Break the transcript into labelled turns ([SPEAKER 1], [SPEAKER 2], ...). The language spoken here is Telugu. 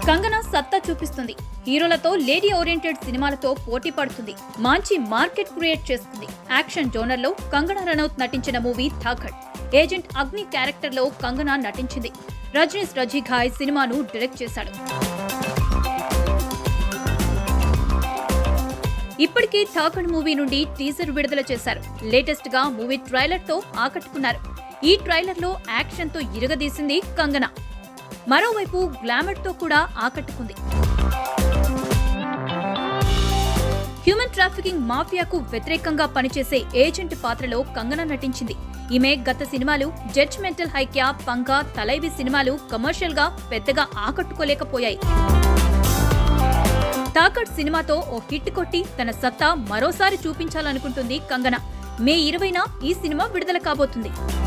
[SPEAKER 1] కంగనా సత్తా చూపిస్తుంది హీరోలతో లేడీ ఓరియంటెడ్ సినిమాలతో పోటీ పడుతుంది మంచి మార్కెట్ క్రియేట్ చేస్తుంది యాక్షన్ జోనర్ లో కంగనా రనౌత్ నటించిన movie Dhaakad agent Agni character లో కంగనా నటించింది రజనీష్ రజీఘాయ్ సినిమాను డైరెక్ట్ చేశాడు ఇప్పటికే థాకడ్ మూవీ నుండి టీజర్ విడుదల చేశారు లేటెస్ట్ గా మూవీ ట్రైలర్ తో ఆకట్టుకున్నారు ఈ ట్రైలర్ లో యాక్షన్ తో ఇరగదీసింది కంగనా మరోవైపు గ్లామర్ తో కూడా ఆకట్టుకుంది హ్యూమన్ ట్రాఫికింగ్ మాఫియాకు వ్యతిరేకంగా పనిచేసే ఏజెంట్ పాత్రలో కంగనా నటించింది ఈమె గత సినిమాలు జడ్జ్మెంటల్ హైక్యా పంగా తలైవి సినిమాలు కమర్షియల్ గా పెద్దగా ఆకట్టుకోలేకపోయాయి తాకడ్ సినిమాతో ఓ హిట్ కొట్టి తన సత్తా మరోసారి చూపించాలనుకుంటుంది కంగనా మే ఇరవైన ఈ సినిమా విడుదల కాబోతుంది